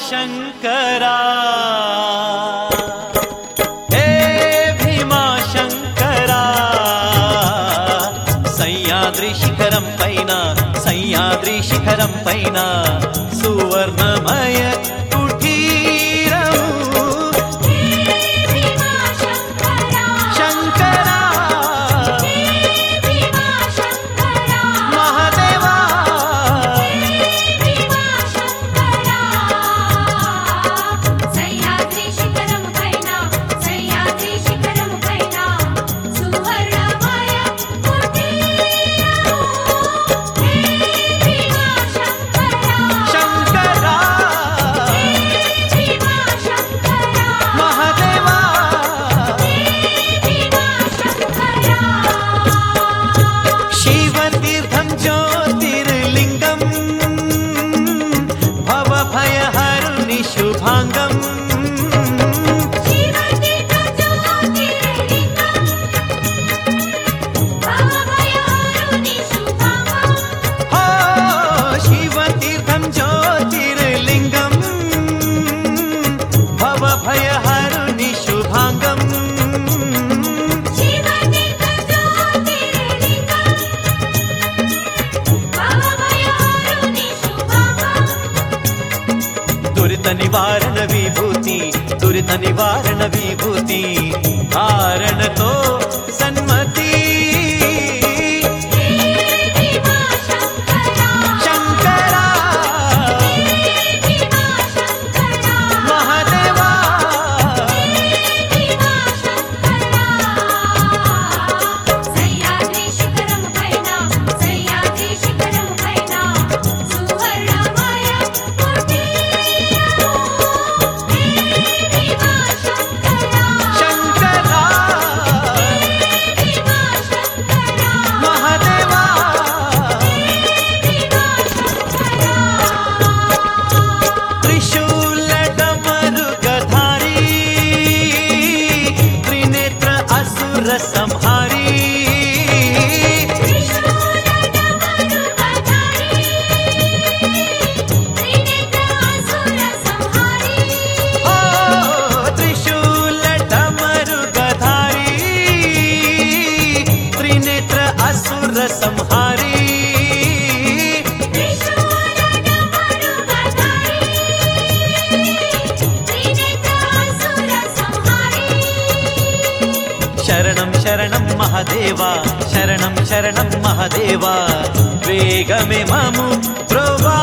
శంకరా హే భీమా శంకరా సయ్యాద్రి శిఖరం పైన సయ్యాద్రి శిఖరం పైన సువర్ణమయ కుటీరము భీమా శంకరా శంకరా భీమా శంకరా మహదేవా భీమా శంకరా సయ్యాద్రి శిఖరము పైన సయ్యాద్రి శిఖరము పైన సువర్ణమయ కుటీరము భీమా శంకరా శంకరా భీమా శంకరా మహదేవా భీమా శంకరా శివతీర్థం జ్యోతిర్లింగం భవభయహరుని శుభాంగం శివతీర్థం జ్యోతిర్లింగం భవభయహరుని శుభాంగం ఓ శివతీర్థం జ్యోతిర్లింగం భవభయహరుని శుభాంగం శివతీర్థం జ్యోతిర్లింగం భవభయహరుని శుభాంగం దురిత నివారణ విభూతి దురిత నివారణ విభూతి ధారణతో సన్మతి భీమా శంకరా శంకరా భీమా శంకరా మహదేవా భీమా శంకరా సయ్యాద్రి శిఖరము పైన సయ్యాద్రి శిఖరము పైన సువర్ణమయ కుటీరము భీమా శంకరా శంకరా భీమా శంకరా మహదేవా భీమా శంకరా త్రిశూలడమరుగధారీ త్రినేత్ర అసుర సంహారీ ఓ త్రిశూలడమరుగధారీ త్రినేత్ర అసుర సంహారీ శరణం శరణం మహదేవా శరణం శరణం మహదేవా వేగమే మము ప్రభా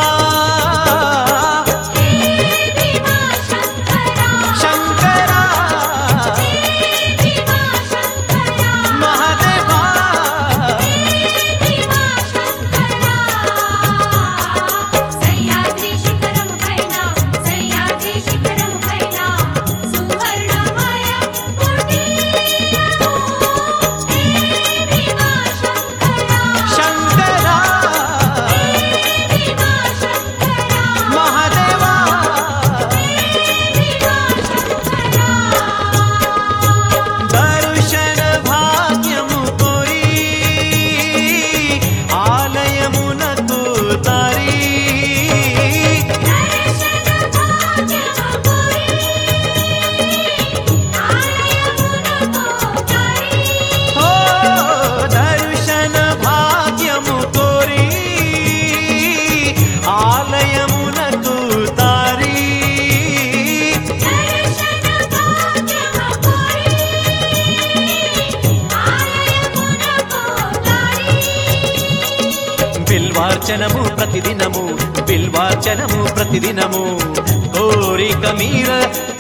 శంకరా మహదేవా సయ్యాద్రి శిఖరము పైన సయ్యాద్రి శిఖరము పైన సువర్ణమయ కుటీరము భీమా శంకరా శంకరా భీమా శంకరా మహదేవా భీమా శంకరా దర్శన భాగ్యము కోరి ఆలయమునకు తారి దర్శన భాగ్యము కోరి ఆలయమునకు తారి ఓ దర్శన భాగ్యము కోరి ఆలయమునకు తారి దర్శన భాగ్యము కోరి ఆలయమునకు తారి బిల్వార్చనము ప్రతిదినము బిల్వార్చనము ప్రతిదినము కోరిక మీర